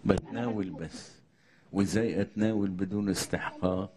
بتناول بس وازاي اتناول بدون استحقاق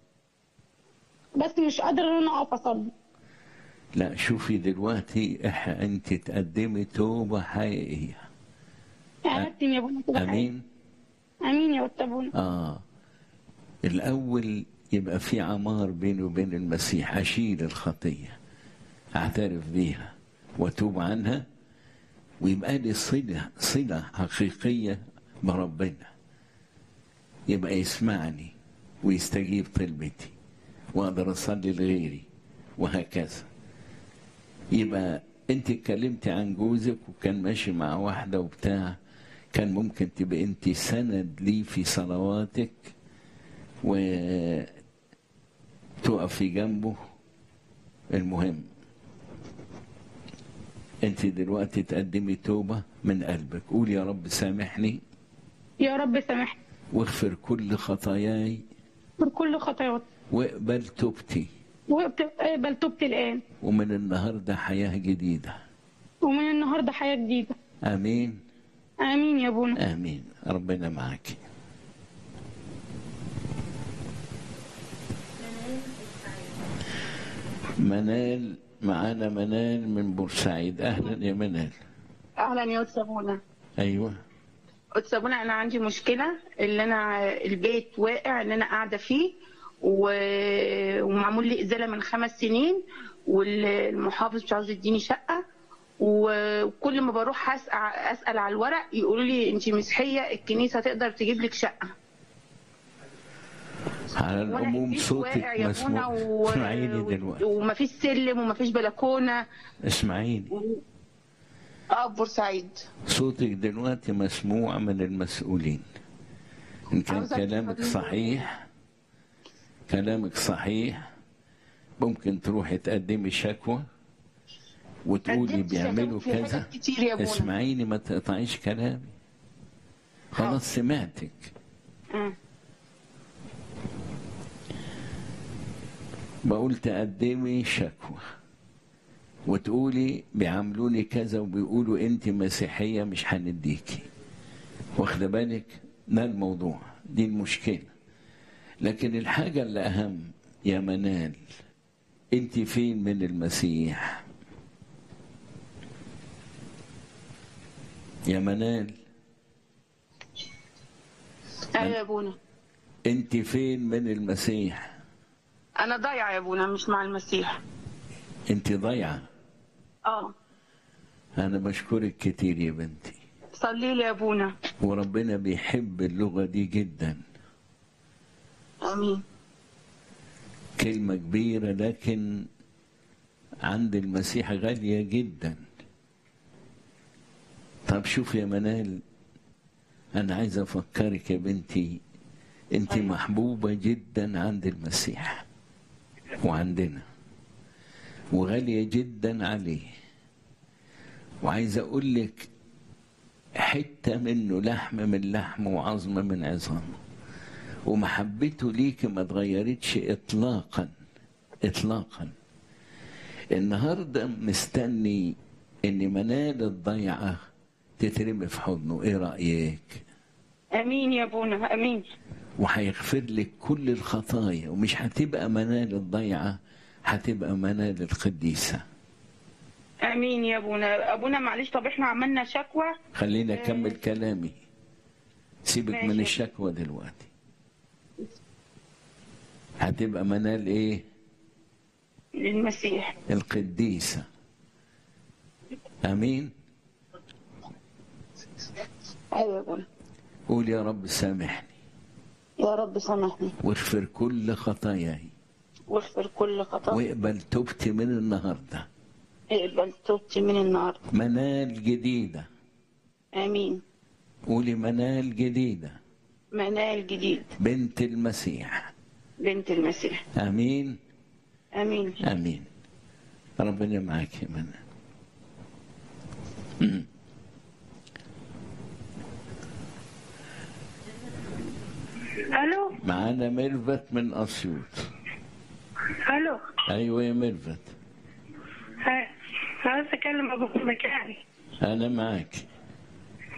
بس مش قادره ان انا اقف اصلي لا شوفي دلوقتي إح انت تقدمي توبة حقيقية قدم يا ابونا كده حاجة. امين امين يا واد ابونا اه الاول يبقى في عمار بيني وبين المسيح اشيل الخطية اعترف بيها واتوب عنها ويبقى لي صلة صلة حقيقية بربنا يبقى يسمعني ويستجيب طلبتي واقدر اصلي لغيري وهكذا يبقى انت اتكلمتي عن جوزك وكان ماشي مع واحدة وبتاع كان ممكن تبقى انت سند لي في صلواتك وتقفي جنبه المهم انت دلوقتي تقدمي توبة من قلبك قول يا رب سامحني يا رب سامحني واغفر كل خطاياي من كل خطاياي واقبل توبتي واقبل توبتي الان ومن النهاردة حياة جديدة ومن النهارده حياه جديده آمين امين يا ابونا آمين ربنا معك منال معانا منال من بورسعيد أهلا يا منال اهلا يا استاذ منى أيوة استاذ منى انا عندي مشكله اللي انا البيت واقع اللي انا قاعده فيه و- ومعمول لي ازاله من خمس سنين والمحافظ مش عاوز يديني شقه وكل ما بروح اسال اسال على الورق يقولوا لي انت مسيحيه الكنيسه تقدر تجيب لك شقه على وانا العموم البيت صوتك واقع يا منى مسموع و... اسمعيني دلوقتي ومفيش سلم ومفيش بلكونه اسمعيني اه بورسعيد صوتك دلوقتي مسموع من المسؤولين إن كان عاوزة كلامك تفضلي. صحيح كلامك صحيح ممكن تروحي تقدمي شكوى وتقولي قدمت بيعملوا شكاوي في كذا حاجات كتير يا ابونا اسمعيني ما تقطعيش كلامي خلاص سمعتك مم. بقول تقدمي شكوى وتقولي بيعاملوني كذا وبيقولوا انت مسيحية مش هنديكي واخده بالك ده الموضوع دي المشكلة لكن الحاجة اللي أهم يا منال انت فين من المسيح يا منال ايوه يا ابونا انت فين من المسيح انا ضايعه يا ابونا مش مع المسيح انت ضايعه اه انا بشكرك كتير يا بنتي صلي لي يا ابونا وربنا بيحب اللغة دي جدا امين كلمة كبيرة لكن عند المسيح غالية جدا طب شوف يا منال أنا عايز أفكرك يا بنتي أنت أيوة. محبوبة جدا عند المسيح وعندنا وغالية جدا عليه وعايز أقول لك حتة منه لحم من لحمه وعظم من عظامه ومحبته ليك ما اتغيرتش اطلاقا اطلاقا النهارده مستني ان منال الضيعه تترمي في حضنه ايه رايك امين يا ابونا امين وهيغفر لك كل الخطايا ومش هتبقى منال الضيعه هتبقى منال القديسه امين يا ابونا ابونا معلش طب احنا عملنا شكوى خليني اكمل كلامي سيبك من ماشي. الشكوى دلوقتي هتبقى منال ايه للمسيح القديسة أمين ايوه يا ابونا قول يا رب سامحني يا رب سامحني واغفر كل خطاياي واغفر كل خطأ واقبل توبتي من النهاردة اقبل توبتي من النهارده منال جديدة امين قولي منال جديدة منال جديد بنت المسيح بنت المسيح أمين امين أمين ربنا معاك يا منال أمم. الو معانا ميرفت من أسيوط الو أيوة يا ميرفت ها- عايز اكلم ابو مكاني أنا معاك